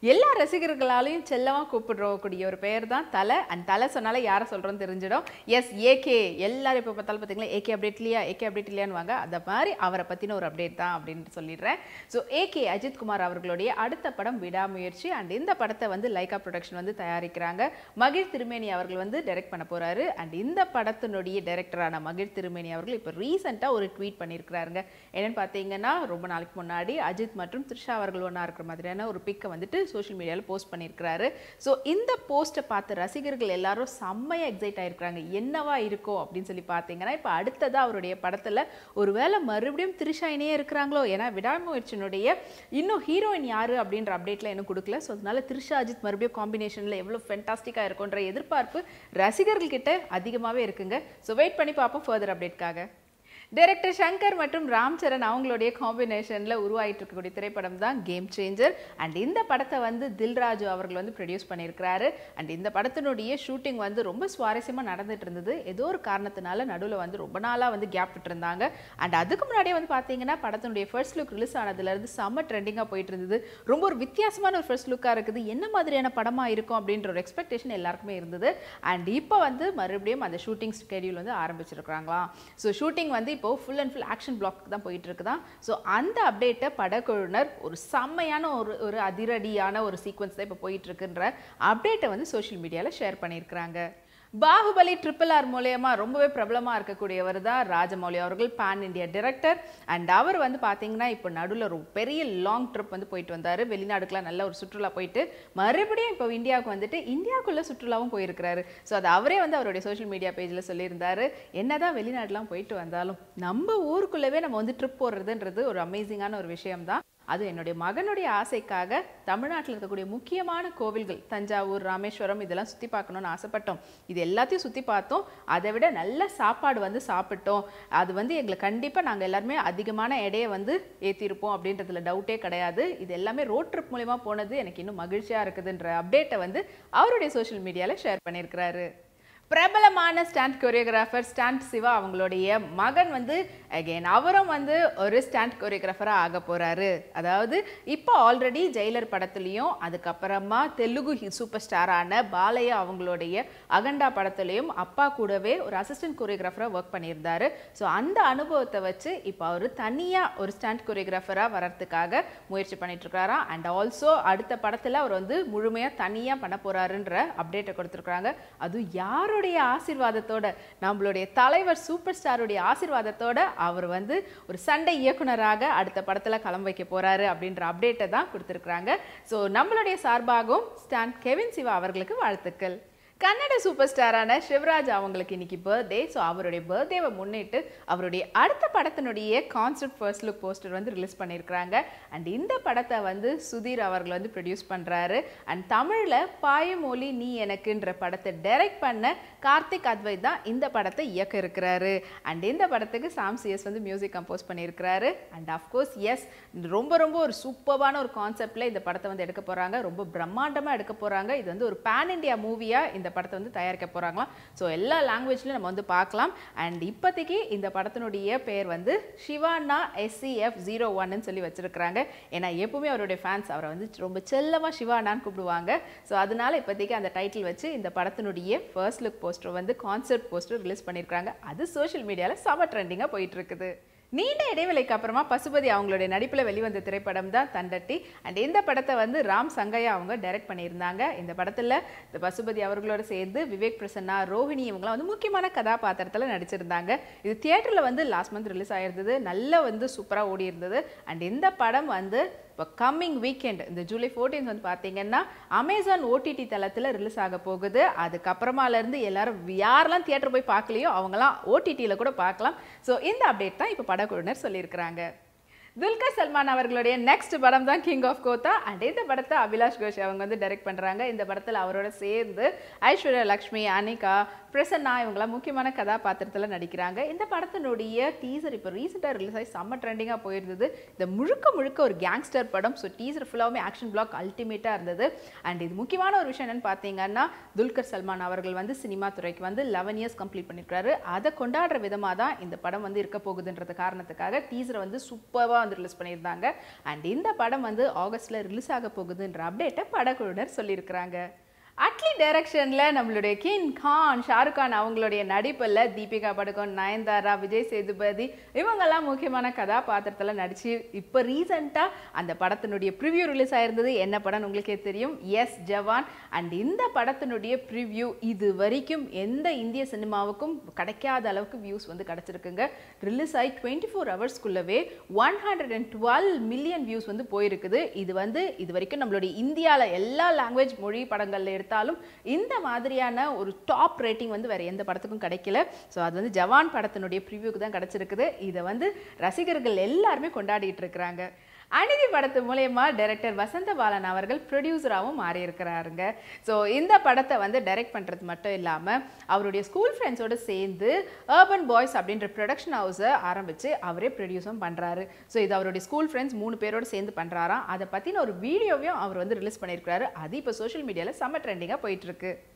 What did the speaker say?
எல்லா ரசிகர்களாலையும் செல்லமாக கூப்பிடுறக்கூடிய ஒரு பெயர் தான் தலை அண்ட் தலை சொன்னாலே யாரை சொல்கிறோன்னு தெரிஞ்சிடும் எஸ் ஏகே எல்லாரும் இப்போ பார்த்தாலும் பார்த்தீங்களா ஏகே அப்டேட் இல்லையா ஏகே அப்டேட் இல்லையான்னு வாங்க அந்த மாதிரி அவரை பற்றின ஒரு அப்டேட் தான் அப்படின்னு சொல்லிடுறேன் ஸோ ஏகே அஜித் குமார் அவர்களுடைய அடுத்த படம் விடாமுயற்சி அண்ட் இந்த படத்தை வந்து லைகா ப்ரொடக்ஷன் வந்து தயாரிக்கிறாங்க மகிழ் திருமேனி அவர்கள் வந்து டைரக்ட் பண்ண போறாரு அண்ட் இந்த படத்தினுடைய டைரக்டரான மகிழ் திருமேனி அவர்கள் இப்போ ரீசெண்டாக ஒரு ட்வீட் பண்ணியிருக்கிறாருங்க என்னன்னு பார்த்தீங்கன்னா ரொம்ப நாளைக்கு முன்னாடி அஜித் மற்றும் த்ரிஷா அவர்கள் ஒன்றா இருக்கிற மாதிரியான ஒரு பிக்கை வந்துட்டு சோஷியல் மீடியாவில் போஸ்ட் பண்ணியிருக்கிறாரு ஸோ இந்த போஸ்ட்டை பார்த்த ரசிகர்கள் எல்லாரும் செம்மையாக எக்ஸைட் ஆயிருக்கிறாங்க என்னவா இருக்கோ அப்படின்னு சொல்லி பார்த்தீங்கன்னா இப்போ அடுத்ததாக அவருடைய படத்தில் ஒருவேளை மறுபடியும் த்ரிஷா இணையே இருக்கிறாங்களோ ஏன்னா விடாமுயற்சியினுடைய இன்னும் ஹீரோயின் யாரு அப்படின்ற அப்டேட்ல இன்னும் கொடுக்கல ஸோ அதனால த்ரிஷா அஜித் மறுபடியும் காம்பினேஷனில் எவ்வளோ ஃபென்டாஸ்டிக்காக இருக்குன்ற எதிர்பார்ப்பு ரசிகர்கள் கிட்ட அதிகமாகவே இருக்குங்க ஸோ வெயிட் பண்ணி பார்ப்போம் ஃபர்தர் அப்டேட்காக டைரக்டர் சங்கர் மற்றும் ராம் சரண் அவங்களுடைய காம்பினேஷனில் உருவாயிட்டு இருக்கக்கூடிய திரைப்படம் தான் கேம் சேஞ்சர் அண்ட் இந்த படத்தை வந்து தில்ராஜு அவர்கள் வந்து ப்ரொடியூஸ் பண்ணியிருக்கிறாரு அண்ட் இந்த படத்தினுடைய ஷூட்டிங் வந்து ரொம்ப சுவாரஸ்யமாக நடந்துட்டு இருந்தது ஏதோ ஒரு காரணத்தினால நடுவில் வந்து ரொம்ப நாளாக வந்து கேப் விட்டுருந்தாங்க அண்ட் அதுக்கு முன்னாடியே வந்து பார்த்தீங்கன்னா படத்தினுடைய ஃபர்ஸ்ட் லுக் ரிலீஸ் ஆனதுலேருந்து செம்ம ட்ரெண்டிங்காக போயிட்டு இருந்தது ரொம்ப ஒரு வித்தியாசமான ஒரு ஃபர்ஸ்ட் லுக்காக இருக்குது என்ன மாதிரியான படமாக இருக்கும் அப்படின்ற ஒரு எக்ஸ்பெக்டேஷன் எல்லாருக்குமே இருந்தது அண்ட் இப்போ வந்து மறுபடியும் அந்த ஷூட்டிங் ஸ்கெடியூல் வந்து ஆரம்பிச்சிருக்கிறாங்களாம் ஸோ ஷூட்டிங் வந்து இப்போ full and full action block தான் போயிட்டு இருக்குதான் ஸோ அந்த அப்டேட்டை படக்குழுவினர் ஒரு செம்மையான ஒரு ஒரு அதிரடியான ஒரு சீக்வன்ஸ் தான் இப்போ போயிட்டு இருக்குன்ற அப்டேட்டை வந்து சோஷியல் மீடியாவில் ஷேர் பண்ணியிருக்கிறாங்க பாகுபலி ட்ரிபிள் ஆர் மூலயமா ரொம்பவே பிரபலமாக இருக்கக்கூடியவர் தான் ராஜமௌலி அவர்கள் பேன் இண்டியா டிரெக்டர் அண்ட் அவர் வந்து பார்த்தீங்கன்னா இப்போ நடுவில் ஒரு பெரிய லாங் ட்ரிப் வந்து போயிட்டு வந்தார் வெளிநாடுக்கெலாம் நல்ல ஒரு சுற்றுலா போயிட்டு மறுபடியும் இப்போ இந்தியாவுக்கு வந்துட்டு இந்தியாவுக்குள்ள சுற்றுலாவும் போயிருக்கிறாரு ஸோ அது அவரே வந்து அவருடைய சோஷியல் மீடியா பேஜில் சொல்லியிருந்தாரு என்னதான் வெளிநாடுலாம் போயிட்டு வந்தாலும் நம்ம ஊருக்குள்ளவே நம்ம வந்து ட்ரிப் போடுறதுன்றது ஒரு அமேசிங்கான ஒரு விஷயம் தான் அது என்னுடைய மகனுடைய ஆசைக்காக தமிழ்நாட்டில் இருக்கக்கூடிய முக்கியமான கோவில்கள் தஞ்சாவூர் ராமேஸ்வரம் இதெல்லாம் சுற்றி பார்க்கணும்னு ஆசைப்பட்டோம் இது எல்லாத்தையும் சுற்றி பார்த்தோம் அதை விட நல்ல சாப்பாடு வந்து சாப்பிட்டோம் அது வந்து எங்களுக்கு கண்டிப்பாக நாங்கள் எல்லாருமே அதிகமான எடையை வந்து ஏற்றிருப்போம் அப்படின்றதுல டவுட்டே கிடையாது இது எல்லாமே ரோட் ட்ரிப் மூலிமா போனது எனக்கு இன்னும் மகிழ்ச்சியாக இருக்குதுன்ற அப்டேட்டை வந்து அவருடைய சோஷியல் மீடியாவில் ஷேர் பண்ணியிருக்கிறாரு பிரபலமான ஸ்டாண்ட் கொரியோகிராஃபர் ஸ்டாண்ட் சிவா அவங்களுடைய மகன் வந்து அகைன் அவரும் வந்து ஒரு ஸ்டாண்ட் கொரியோகிராஃபராக ஆக போறாரு அதாவது இப்போ ஆல்ரெடி ஜெயிலர் படத்துலையும் அதுக்கப்புறமா தெலுங்கு சூப்பர் ஸ்டாரான பாலையா அவங்களுடைய அகண்டா படத்துலையும் அப்பா கூடவே ஒரு அசிஸ்டன்ட் கொரியோகிராஃபராக ஒர்க் பண்ணியிருந்தாரு ஸோ அந்த அனுபவத்தை வச்சு இப்போ அவர் தனியாக ஒரு ஸ்டாண்ட் கொரியோகிராஃபராக வர்றதுக்காக முயற்சி பண்ணிட்டு இருக்காராம் அண்ட் ஆல்சோ அடுத்த படத்தில் அவர் வந்து முழுமையாக தனியாக பண்ண போறாருன்ற அப்டேட்டை கொடுத்துருக்காங்க அது யாரோட அவருடைய ஆசிர்வாதத்தோட நம்மளுடைய தலைவர் சூப்பர் ஸ்டாருடைய ஆசிர்வாதத்தோட அவர் வந்து ஒரு சண்டை இயக்குனராக அடுத்த படத்துல களம் வைக்க போறாரு அப்படின்ற அப்டேட்டை தான் கொடுத்துருக்குறாங்க ஸோ நம்மளுடைய சார்பாகவும் ஸ்டான் கெவின் சிவா அவர்களுக்கு வாழ்த்துக்கள் கன்னட சூப்பர் ஸ்டாரான சிவராஜ் அவங்களுக்கு இன்னைக்கு பர்த்டே ஸோ அவருடைய பர்த்டேவை முன்னிட்டு அவருடைய அடுத்த படத்தினுடைய கான்செப்ட் ஃபர்ஸ்ட் லுக் போஸ்டர் வந்து ரிலீஸ் பண்ணியிருக்கிறாங்க அண்ட் இந்த படத்தை வந்து சுதீர் அவர்கள் வந்து ப்ரொடியூஸ் பண்ணுறாரு அண்ட் தமிழில் பாயமொழி நீ எனக்குன்ற படத்தை டைரக்ட் பண்ண கார்த்திக் அத்வைத் தான் இந்த படத்தை இயக்க இருக்கிறாரு அண்ட் இந்த படத்துக்கு சாம் சிஎஸ் வந்து மியூசிக் கம்போஸ் பண்ணியிருக்கிறாரு அண்ட் அஃப்கோர்ஸ் எஸ் ரொம்ப ரொம்ப ஒரு சூப்பரான ஒரு கான்செப்டில் இந்த படத்தை வந்து எடுக்க போகிறாங்க ரொம்ப பிரம்மாண்டமாக எடுக்க போகிறாங்க இது வந்து ஒரு பேன் இண்டியா மூவியாக இந்த படத்தை வந்து தயாரிக்க போகிறாங்களாம் ஸோ எல்லா லாங்குவேஜ்லையும் நம்ம வந்து பார்க்கலாம் அண்ட் இப்போதைக்கு இந்த படத்தினுடைய பேர் வந்து சிவானா எஸ்சிஎஃப் ஜீரோ ஒன்னு சொல்லி வச்சிருக்கிறாங்க ஏன்னா எப்பவுமே அவருடைய ஃபேன்ஸ் அவரை வந்து ரொம்ப செல்லமாக சிவானான்னு கூப்பிடுவாங்க ஸோ அதனால இப்போதைக்கு அந்த டைட்டில் வச்சு இந்த படத்தினுடைய ஃபர்ஸ்ட் லுக் போஸ்டர் வந்து கான்செப்ட் போஸ்டர் ரிலீஸ் பண்ணியிருக்காங்க அது சோஷியல் மீடியாவில் செம ட்ரெண்டிங்காக போயிட்டு இருக்குது நீண்ட இடைவெளிக்கு அப்புறமா பசுபதி அவங்களுடைய நடிப்பில் வெளிவந்த திரைப்படம் தான் தண்டட்டி அண்ட் இந்த படத்தை வந்து ராம் சங்கையா அவங்க டைரக்ட் பண்ணியிருந்தாங்க இந்த படத்தில் இந்த பசுபதி அவர்களோட சேர்ந்து விவேக் பிரசன்னா ரோஹிணி இவங்களாம் வந்து முக்கியமான கதாபாத்திரத்தில் நடிச்சிருந்தாங்க இது தியேட்டரில் வந்து லாஸ்ட் மந்த் ரிலீஸ் ஆயிருந்தது நல்ல வந்து சூப்பராக ஓடி இருந்தது அண்ட் இந்த படம் வந்து இப்போ கம்மிங் வீக்கெண்ட் இந்த ஜூலை ஃபோர்டீன் வந்து பார்த்தீங்கன்னா அமேசான் ஓடிடி தளத்தில் ரிலீஸ் ஆக போகுது அதுக்கப்புறமாலேருந்து எல்லாரும் யாரெல்லாம் தியேட்டர் போய் பார்க்கலையோ அவங்களாம் ஓடிடியில் கூட பார்க்கலாம் ஸோ இந்த அப்டேட் தான் இப்போ படக்குழுவினர் சொல்லியிருக்கிறாங்க துல்கர் சல்மான் அவர்களுடைய நெக்ஸ்ட் படம் தான் கிங் ஆஃப் கோத்தா அண்ட் இந்த படத்தை அபிலாஷ் கோஷ் அவங்க வந்து டைரக்ட் பண்ணுறாங்க இந்த படத்தில் அவரோட சேர்ந்து ஐஸ்வர்யா லக்ஷ்மி அனிகா பிரசன்னா இவங்களாம் முக்கியமான கதாபாத்திரத்தில் நடிக்கிறாங்க இந்த படத்தினுடைய டீசர் இப்போ ரீசெண்டாக ரிலீஸ் ஆகி செம்ம ட்ரெண்டிங்காக போயிருந்தது இந்த முழுக்க முழுக்க ஒரு கேங்ஸ்டர் படம் ஸோ டீசர் ஃபுல்லாகவே ஆக்ஷன் பிளாக் அல்டிமேட்டாக இருந்தது அண்ட் இது முக்கியமான ஒரு விஷயம் என்னன்னு பார்த்தீங்கன்னா துல்கர் சல்மான் அவர்கள் வந்து சினிமா துறைக்கு வந்து லெவன் இயர்ஸ் கம்ப்ளீட் பண்ணியிருக்காரு அதை கொண்டாடுற விதமாக தான் இந்த படம் வந்து இருக்க போகுதுன்றது காரணத்துக்காக டீசரை வந்து சூப்பராக வந்து ரிலீஸ் பண்ணியிருந்தாங்க அண்ட் இந்த படம் வந்து ஆகஸ்ட்டில் ரிலீஸ் ஆக போகுதுன்ற அப்டேட்டை படக்குழுவினர் சொல்லியிருக்கிறாங்க அட்லி டைரக்ஷனில் நம்மளுடைய கின் கான் ஷாருக் கான் அவங்களுடைய நடிப்பில் தீபிகா படுகோன் நயன்தாரா விஜய் சேதுபதி இவங்கெல்லாம் முக்கியமான கதாபாத்திரத்தில் நடிச்சு இப்போ ரீசெண்டாக அந்த படத்தினுடைய ப்ரிவ்யூ ரிலீஸ் ஆயிருந்தது என்ன படம்னு உங்களுக்கே தெரியும் எஸ் ஜவான் அண்ட் இந்த படத்தினுடைய ப்ரிவ்யூ இது வரைக்கும் எந்த இந்திய சினிமாவுக்கும் கிடைக்காத அளவுக்கு வியூஸ் வந்து கிடச்சிருக்குங்க ரிலீஸ் ஆகி டுவெண்ட்டி ஃபோர் ஹவர்ஸ்க்குள்ளவே one hundred and twelve million views வந்து போயிருக்குது இது வந்து இது வரைக்கும் நம்மளுடைய இந்தியாவில் எல்லா லாங்குவேஜ் மொழி படங்களில் எடுத்தாலும் இந்த மாதிரியான ஒரு டாப் ரேட்டிங் வந்து வேற எந்த படத்துக்கும் கிடைக்கல ஸோ அது வந்து ஜவான் படத்தினுடைய ப்ரிவியூக்கு தான் கிடைச்சிருக்குது இதை வந்து ரசிகர்கள் எல்லாருமே கொண்டாடிட்டு இருக்கிறாங்க அநீதி படத்து மூலயமா டைரக்டர் வசந்த பாலன் அவர்கள் ப்ரொடியூசராகவும் மாறி இருக்கிறாருங்க ஸோ இந்த படத்தை வந்து டைரக்ட் பண்ணுறது மட்டும் இல்லாமல் அவருடைய ஸ்கூல் ஃப்ரெண்ட்ஸோடு சேர்ந்து அர்பன் பாய்ஸ் அப்படின்ற ப்ரொடக்ஷன் ஹவுஸை ஆரம்பித்து அவரே ப்ரொடியூஸும் பண்ணுறாரு ஸோ இது அவருடைய ஸ்கூல் ஃப்ரெண்ட்ஸ் மூணு பேரோடு சேர்ந்து பண்ணுறாராம் அதை பற்றின ஒரு வீடியோவையும் அவர் வந்து ரிலீஸ் பண்ணியிருக்கிறாரு அது இப்போ சோஷியல் மீடியாவில் செம்ம ட்ரெண்டிங்காக போயிட்டுருக்கு